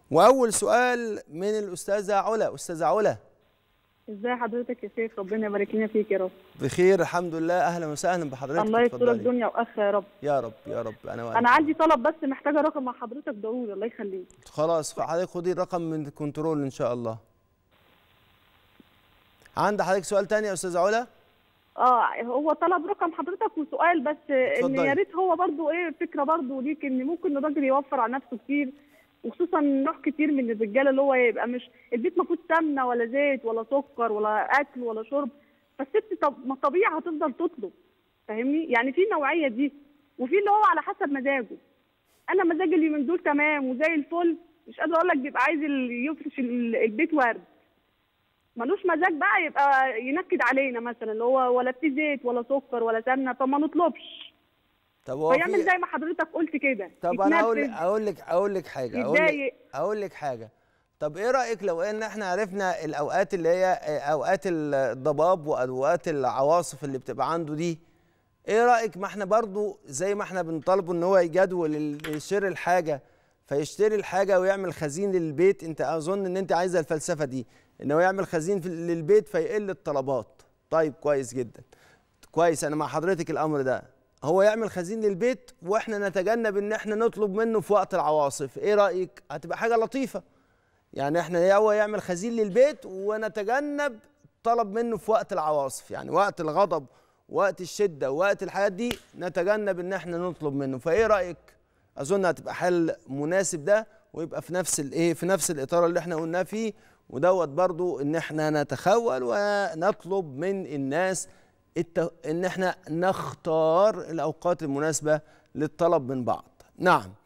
واول سؤال من الاستاذه علا استاذه علا ازاي حضرتك يا شيخ ربنا يبارك لنا فيك يا رب بخير الحمد لله اهلا وسهلا بحضرتك الله يسترك اتفضلي. دنيا واخره يا رب يا رب يا رب انا وأنت. انا عندي طلب بس محتاجه رقم مع حضرتك ضروري الله يخليك خلاص فحضرتك خدي الرقم من الكنترول ان شاء الله عند حضرتك سؤال تاني يا استاذه علا اه هو طلب رقم حضرتك وسؤال بس ان اتفضلي. يا ريت هو برضو ايه فكره برضو ليك ان ممكن الراجل يوفر على نفسه كتير وخصوصا نوع كتير من الرجاله اللي هو يبقى مش البيت ما فيهوش سمنه ولا زيت ولا سكر ولا اكل ولا شرب فالست طب ما طبيعي هتفضل تطلب فاهمني يعني في نوعيه دي وفي اللي هو على حسب مزاجه انا مزاجي اليومين دول تمام وزي الفل مش قادره اقول لك بيبقى عايز ال- يفرش ال- البيت ورد ملوش مزاج بقى يبقى ينكد علينا مثلا اللي هو ولا في زيت ولا سكر ولا سمنه فما نطلبش طب هو فيعمل في زي ما حضرتك قلت كده طب انا اقول يتنرفز. اقول لك اقول لك حاجه اقول لك يتضايق. اقول لك حاجه طب ايه رايك لو ان احنا عرفنا الاوقات اللي هي اوقات الضباب واوقات العواصف اللي بتبقى عنده دي ايه رايك ما احنا برضو زي ما احنا بنطالبه ان هو يجدول ال- يشتري الحاجه فيشتري الحاجه ويعمل خزين للبيت انت اظن ان انت عايزه الفلسفه دي ان هو يعمل خزين في- للبيت فيقل الطلبات طيب كويس جدا كويس انا مع حضرتك الامر ده هو يعمل خزين للبيت واحنا نتجنب ان احنا نطلب منه في وقت العواصف ايه رايك هتبقى حاجه لطيفه يعني احنا هو يعمل خزين للبيت ونتجنب طلب منه في وقت العواصف يعني وقت الغضب وقت الشده وقت الحاجات دي نتجنب ان احنا نطلب منه فايه رايك اظن هتبقى حل مناسب ده ويبقى في نفس الايه في نفس الاطار اللي احنا قلناه فيه ودوت برضو ان احنا نتخول ونطلب من الناس الت... ان احنا نختار الاوقات المناسبه للطلب من بعض نعم